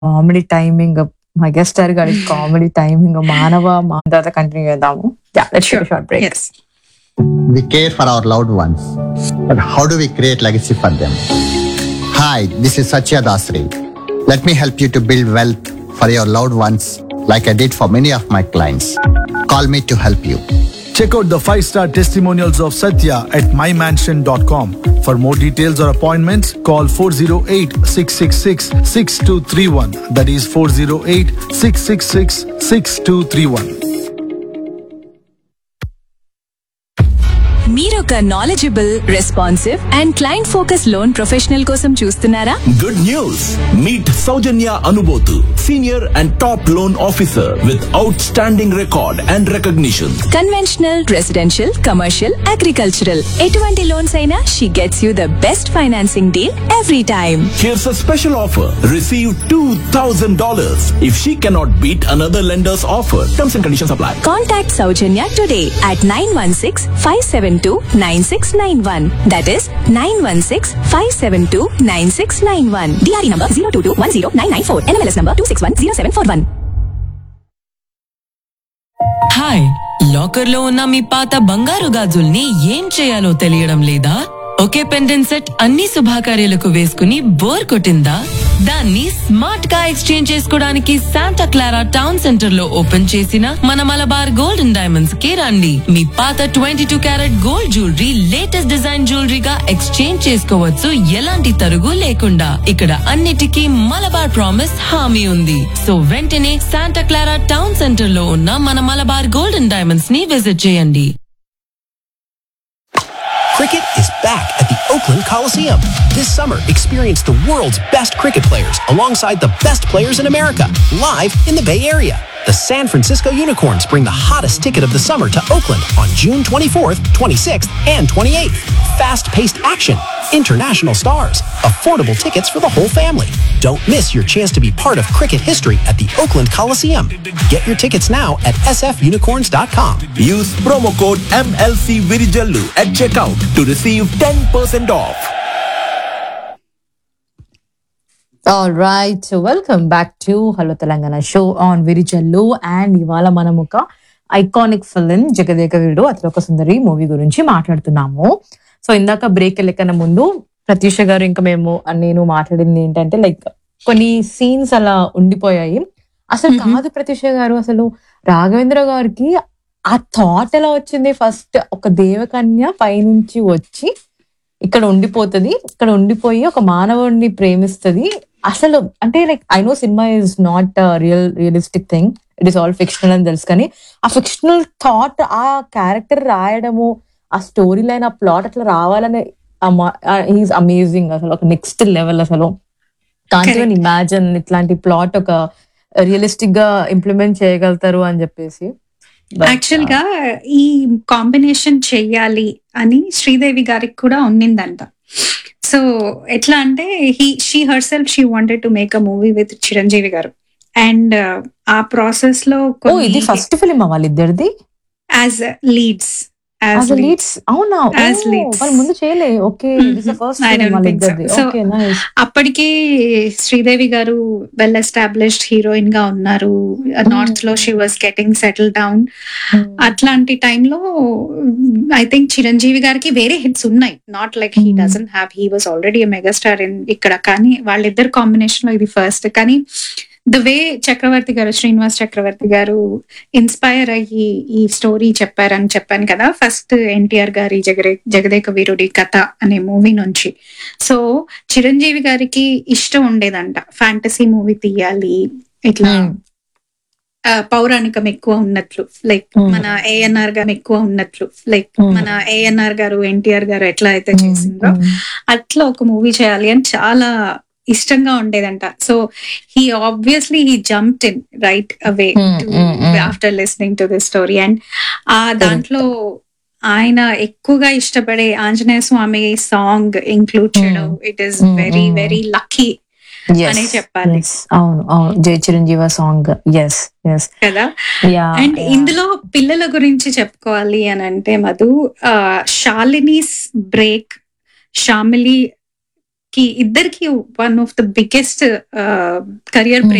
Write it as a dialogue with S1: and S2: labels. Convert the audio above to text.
S1: Comedy timing megastar గారి comedy timing మానవ మా తర్వాత కంటిన్యూ చేద్దాము short break
S2: Yes.
S3: We care for our loved ones, but how do we create legacy for them? Hi, this is Satya Dasri. Let me help you to build wealth for your loved ones like I did for many of my clients. Call me to help you.
S4: Check out the 5-star testimonials of Satya at mymansion.com. For more details or appointments, call 408-666-6231. That is 408-666-6231.
S5: మీరొక knowledgeable responsive and client focus loan professional కోసం చూస్తున్నారా
S6: Good news! Meet Saujanya Anubotu, senior and top loan officer with outstanding record and recognition.
S5: Conventional residential commercial agricultural ఎటువంటి loans అయినా she gets you the best financing deal every time
S6: Here's a special offer. Receive $2,000 if she cannot beat another lender's offer. Terms and conditions apply.
S5: Contact Sowjanya today at nine one six five seven two nine six nine one that is nine one six five seven two nine six nine one DRE number zero two two one zero nine nine four NMLS number two six one zero seven four one
S7: hi locker లో ఉన్న మీ పాత బంగారు గాజుల్ని ఏం చేయాలో తెలియడం లేదా ఒకే pendant set అన్ని శుభాకార్యాలకు వేసుకుని బోర్ కొట్టిందా దాన్ని స్మార్ట్ గా ఎక్స్చేంజ్ చేసుకోవడానికి శాంటా క్లారా టౌన్ సెంటర్ లో ఓపెన్ చేసిన మన మలబార్ గోల్డ్ అండ్ డైమండ్స్ కి రండి మీ పాత twenty two carat gold jewellery latest design జ్యువెలరీగా ఎక్స్చేంజ్ చేసుకోవచ్చు ఎలాంటి తరుగు లేకుండా ఇక్కడ అన్నిటికీ మలబార్ ప్రామిస్ హామీ ఉంది సో వెంటనే శాంటా క్లారా టౌన్ సెంటర్ లో ఉన్న మన మలబార్ గోల్డ్ అండ్ డైమండ్స్ ని విజిట్ చేయండి
S8: Cricket is back at the Oakland Coliseum. This summer, experience the world's best cricket players alongside the best players in America, live in the Bay Area. The San Francisco Unicorns bring the hottest ticket of the summer to Oakland on June 24th, 26th, and 28th. Fast paced action, international stars, affordable tickets for the whole family. Don't miss your chance to be part of cricket history at the Oakland Coliseum. Get your tickets now at sfunicorns.com.
S6: Use promo code MLC Virijallu at checkout to receive 10% off.
S1: All right welcome back to hello Telangana show on విరిచల్లు and ఇవాళ మనం ఒక iconic film Jagadeka Veerudu Athiloka Sundari movie గురించి మాట్లాడుతున్నాము so ఇందాక break వెళ్ళకన్నా ముందు ప్రత్యూష గారు ఇంకా మేము నేను మాట్లాడింది ఏంటంటే లైక్ కొన్ని సీన్స్ అలా ఉండిపోయాయి అసలు కాదు ప్రత్యూష గారు అసలు రాఘవేంద్ర గారికి ఆ థాట్ ఎలా వచ్చింది ఫస్ట్ ఒక దేవకన్య పైనుంచి వచ్చి ఇక్కడ ఉండిపోతుంది ఇక్కడ ఉండిపోయి ఒక మానవుడిని ప్రేమిస్తుంది అసలు అంటే like I know cinema is not real realistic thing it is all fictional అని తెలుసు కానీ ఆ ఫిక్షనల్ థాట్ ఆ క్యారెక్టర్ రాయడము ఆ స్టోరీ లైన్ ఆ ప్లాట్ అట్లా రావాలని ఈజ్ అమేజింగ్ అసలు ఒక నెక్స్ట్ లెవెల్ అసలు కాంట్
S2: Correct.
S1: ఇమాజిన్ ఇట్లాంటి ప్లాట్ ఒక రియలిస్టిక్ గా ఇంప్లిమెంట్ చేయగలుగుతారు అని చెప్పేసి But,
S2: యాక్చువల్ గా ఈ కాంబినేషన్ చెయ్యాలి అని శ్రీదేవి గారికి కూడా ఉన్నిందంట సో ఎట్లా అంటే he she herself she wanted to make a movie with Chiranjeevi గారు అండ్ ఆ ప్రాసెస్ లో
S1: ఓ ఇది ఫస్ట్ ఫిలిం వాళ్ళిద్దరిది
S2: యాజ్ లీడ్స్
S1: యాజ్ లీడ్స్ అవునా
S2: As
S1: ఓ,
S2: leads.
S1: వాళ్ళు ముందు చేయలే okay first
S2: I don't think so. So,
S1: okay nice
S2: అప్పటికి శ్రీదేవి గారు వెల్ ఎస్టాబ్లిష్డ్ హీరోయిన్ గా ఉన్నారు నార్త్ లో she was getting settle down అట్లాంటి టైంలో ఐ థింక్ చిరంజీవి గారికి వేరే హిట్స్ ఉన్నాయి not like he
S1: Hmm.
S2: Doesn't have he was already megastar in ఇక్కడ కానీ వాళ్ళిద్దరు కాంబినేషన్ లో ఇది ఫస్ట్ కానీ ద వే చక్రవర్తి గారు శ్రీనివాస్ చక్రవర్తి గారు ఇన్స్పైర్ అయ్యి ఈ స్టోరీ చెప్పారని చెప్పాను కదా ఫస్ట్ ఎన్టీఆర్ గారి జగరే జగదేక వీరుడి కథ అనే మూవీ నుంచి సో చిరంజీవి గారికి ఇష్టం ఉండేదంట ఫ్యాంటసీ మూవీ తీయాలి ఇట్లా ఆ, పౌరాణికం ఎక్కువ ఉన్నట్లు లైక్
S1: Hmm.
S2: మన ఏఎన్ఆర్ గారు ఎక్కువ ఉన్నట్లు లైక్
S1: Hmm.
S2: మన ఏఎన్ఆర్ గారు ఎన్టీఆర్ గారు ఎట్లా అయితే చేసిండ్రో అట్లా ఒక మూవీ చేయాలి అని చాలా ఇష్టంగా ఉండేదంట so he obviously he jumped in right away
S1: Hmm, hmm, hmm.
S2: After listening to this story and uh దాంట్లో ఆయన ఎక్కువగా ఇష్టపడే ఆంజనేయ స్వామి సాంగ్ ఇంక్లూడ్ చేయడం it is
S1: Hmm,
S2: very
S1: hmm.
S2: Very lucky అనే చెప్పాలి.
S1: అవును అవును Jaya Chiranjeeva song yes yes
S2: కదా
S1: యా
S2: అండ్ ఇందులో పిల్లల గురించి చెప్పుకోవాలి అని అంటే మధు శాలినీస్ బ్రేక్ షామిలి కి ఇద్దరికి one of the biggest career